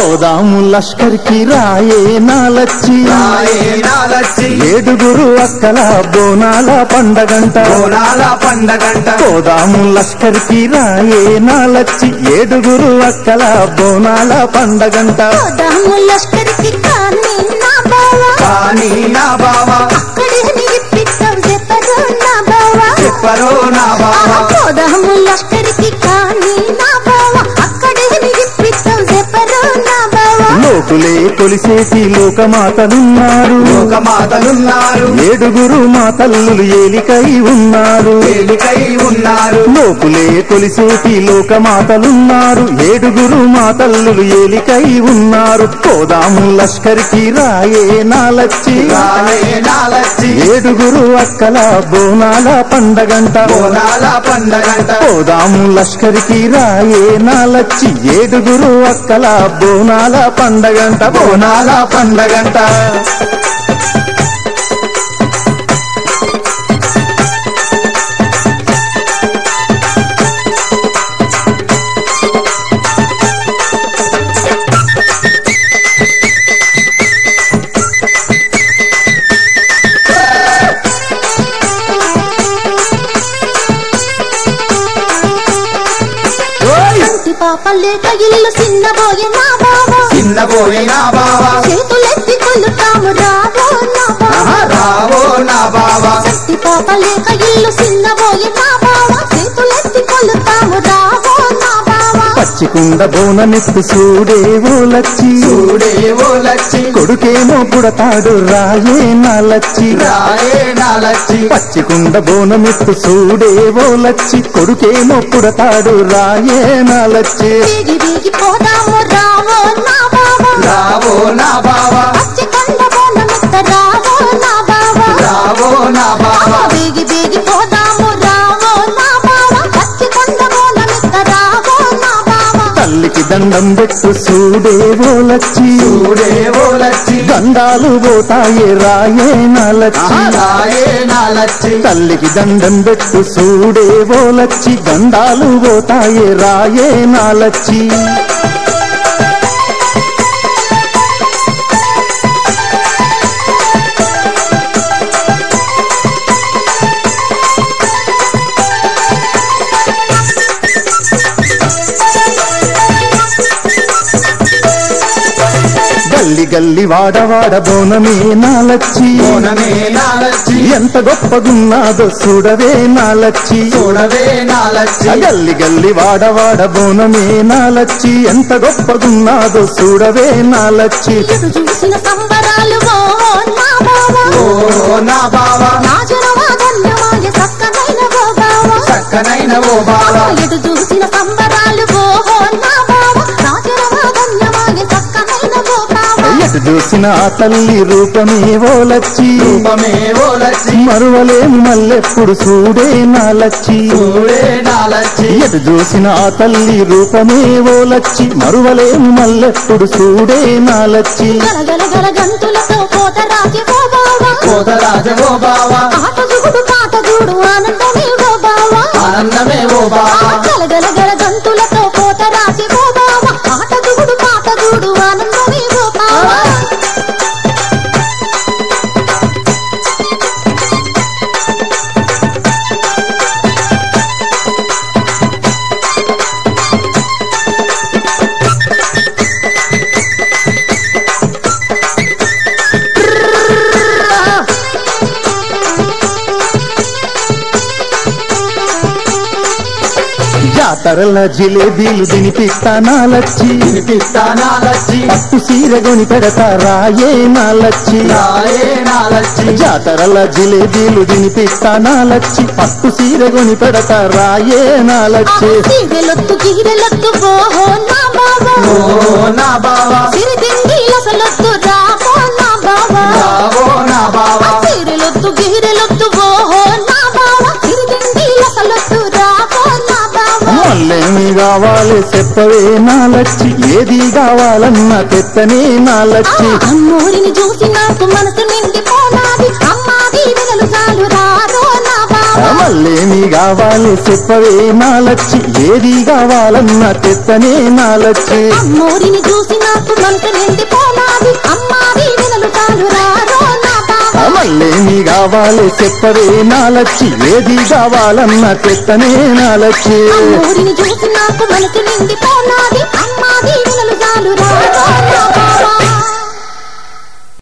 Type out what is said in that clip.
పోదాము లష్కర్కి రాయే నాలచ్చి రాయే నాలచ్చి ఏడుగురు అక్కల బోనాల పండగంట బోనాల పండగంట పోదాము లష్కర్కి రాయే నాలచ్చి ఏడుగురు అక్కల బోనాల పండగంట పోదాము లష్కరికి కానీ నా బావ కానీ నా బావ అక్కడే నిలిపిస్తాం చెప్పరు నా బావ చెప్పరో నా బావ పోదాము లష్కరికి కానీ నా బావ అక్కడే నిలిపిస్తాం చెప్పరు నా బావ లోకులే కొలిసేటి లోకమాతలున్నారు లోకమాతలున్నారు ఏడుగురు మా తల్లులు ఏలికై ఉన్నారు తేలికై ఉన్నారు లోకులే కొలిసేటి లోకమాతలున్నారు ఏడుగురు మా తల్లులు ఏలికై ఉన్నారు పోదాము లష్కర్కి రాయే నాలచ్చి రాయే నాలచ్చి ఏడుగురు అక్కల బోనాల పండగంట బోనాల పండగంట పోదాము లష్కర్కి రాయే నాలచ్చి ఏడుగురు అక్కల బోనాల పండగంట బోనాల పండగంట కంటి పాప లేక ఇల్లు చిన్నబోయే నా బావ చిన్నబోయే నా బావ చేతులెత్తి కొలుతాము రావో నా బావ ఆహా, రావో నా బావ కంటి పాప లేక ఇల్లు చిన్నబోయే నా బావ చేతులెత్తి కొలుతాము రావో నా బావ పచ్చికుండ బోనమెత్తు చూడేవో లచ్చి చూడే ఓ లచ్చి కొడుకేమో పుడతాడు రాయే నాలచ్చి రాయే నాలచ్చి పచ్చికుండ బోనమెత్తు చూడేవో లచ్చి కొడుకేమో పుడతాడు రాయే నాలచ్చి బీగి బీగి పోదాము రావో నా బావ రావో నా బావ పచ్చి కొండ బోనమిత్త రావో నా బావ రావో నా బావ బీగి బీగి పోదాము రావో నా బావ పచ్చి కొండ బోనమిత్త రావో నా బావ తల్లికి దండం పెట్టు చూడేవో లచ్చి చూడే ఓ లచ్చి గండాలు పోతాయే రాయే నాలచ్చి ఆహా, రాయే నాలచ్చి తల్లికి దండం పెట్టు చూడేవో లచ్చి గండాలు పోతాయే రాయే నాలచ్చి గల్లి గల్లి వాడవాడ బోనమే నాలచ్చి బోనమే నాలచ్చి ఎంత గొప్పగున్నాదో చూడవే నాలచ్చి చూడవే నాలచ్చి గల్లి గల్లి వాడవాడ బోనమే నాలచ్చి ఎంత గొప్పగున్నాదో చూడవే నాలచ్చి ఎటు చూసిన సంబరాలు ఓ నా బావ ఓ నా బావ రాజునవా ధన్యమాయ చక్కనైన ఓ బావ చక్కనైన ఓ బావ ఎటు చూసిన సంబరాలు ఓ నా బావ రాజునవా ధన్యమాయ చక్కనైన ఓ బావ ఎటు చూసిన ఆ తల్లి రూపమే ఓలచ్చి రూపమే ఓ లచ్చి మరువలేము మల్లెప్పుడు చూడే నాలచ్చి చూడే నాలచ్చి ఎటు చూసిన ఆ తల్లి రూపమే ఓలచ్చి మరువలేము మల్లెప్పుడు చూడే నాలచ్చి గలగల గల గంతులతో పోత రాజు ఓ బావ కోతరాజ ఓ బావ ఆట జుగుడు పాట జూడు ఆనందమే ఓ బావ ఆనందమే ఓ బావ గలగల గల గంతులతో పోత రాజు ఓ బావ ఆట జుగుడు పాట జూడు ఆనందమే ఓ బావ జాతరల జిలేబీలు తినిపిస్తా నాలచ్చి వినిపిస్తా నాలచ్చి పట్టు సీర కొని పెడతా రాయే నాలచ్చి రాయే నాలచ్చి జాతరల జిలేబీలు తినిపిస్తా నాలచ్చి పట్టు సీర కొని పెడతా రాయే నాలచ్చి సీరెలొత్తు గీరెలొత్తు ఓహో నా బావ ఓ నా బావ సిరిదిండి అసలొత్తు రావో నా బావ రావో నా బావ సీరెలొత్తు గీరెలొత్తు ఓహో నా బావ సిరిదిండి అసలొత్తు రావో నా బావ మళ్ళేమి కావాలి చెప్పవే నాలచ్చి ఏది కావాలన్నా తెత్తనే నాలచ్చి అమ్మోరిని చూసి నాకు మనసు నిండిపోనాది అమ్మా దీవెనలు చాలు రారో నా బావ మళ్ళేమి కావాలి చెప్పవే నాలచ్చి ఏది కావాలన్న తెత్తనే నాలచ్చి అమ్మోరిని చూసి నాకు మనసు నిండిపోనాది అమ్మాది వినలు చాలు రారో నా బావా మళ్ళేమి కావాలి చెప్పవే నాలచ్చి ఏది కావాలన్న తెత్తనే నాలచ్చి అమ్మోరిని చూసి నాకు మనసు నిండిపోనాది అమ్మాది వినలు చాలు రారో నా బావా